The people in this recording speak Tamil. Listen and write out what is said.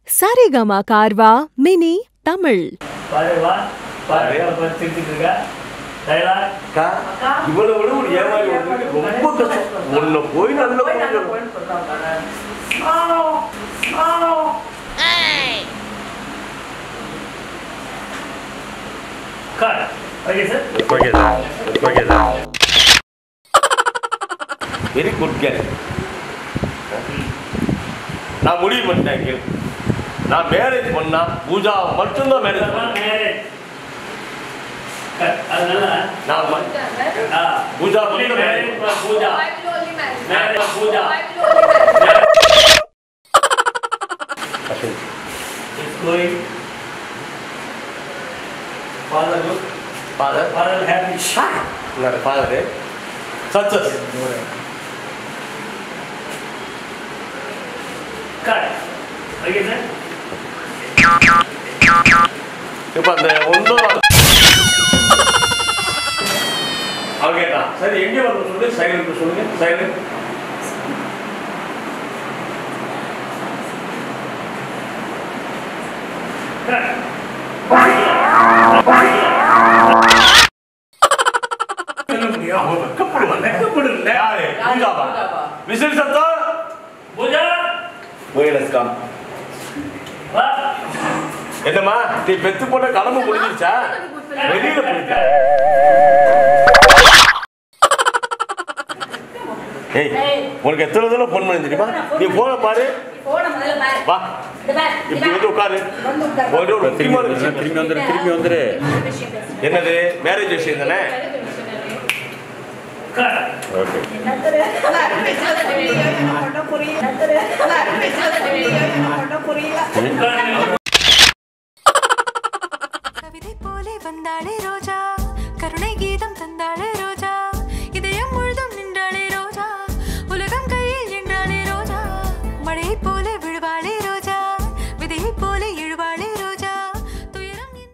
சரிகமா கார்வா மினி தமிழ் பாரு வா பாரு அப்புறம் திருத்திட்டு இருக்க டைலாக் அக்கா, இவ்வளவு விட ஒரு ஏமாறி வந்தது ரொம்ப கஷ்டம் உன்னை போய் நல்லா புரிஞ்சுக்கணும். Cut okay sir okay sir okay sir very good care நான் முடிவு பண்ணிட்டேன் கேளு. நான் மேரேஜ் பண்ணா பூஜா மட்டும்தான் மேரேஜ் பண்ணேன் மேரேஜ் கட் அதனால நான் ம- ஆ பூஜா only மட்டும் marriage marriage. for Pooja Marriage for Pooja It's going. Father good. Father? Father happy. என்னோட father success Cut. Okay sir. இப்போ அந்த ஒன்றும் அவன் கேட்டான் சரி எங்கே வரணும் சொல்லு சைலண்ட் சொல்லுங்க சைலண்ட் Cut. அவன் வெக்கப்படுவான் வெக்கப்படுல யாரு பூஜாவா விசில் சத்தம் பூஜா முயலஸ் கம் வா என்னம்மா நீ பெத்து போட்ட கடமை முடிஞ்சிருச்சா வெளியில போயிட்ட ஏய் உனக்கு எத்தனை தடவை ஃபோன் பண்ணி தெரியுமா நீ போன பாரு வா இப்படி வந்து உட்காரு ஒரு ஒரு முக்கியமான விஷயம் திரும்பி வந்துரு திரும்பி வந்துரு என்னது மேரேஜ் விஷயம் தானே Cut. ஓகே கவிதை போலே வந்தாளே ரோஜா கருணை கீதம் தந்தாளே ரோஜா இதயம் முழுதும் நின்றாளே ரோஜா உலகம் கையில் என்றாளே ரோஜா மழையை போலே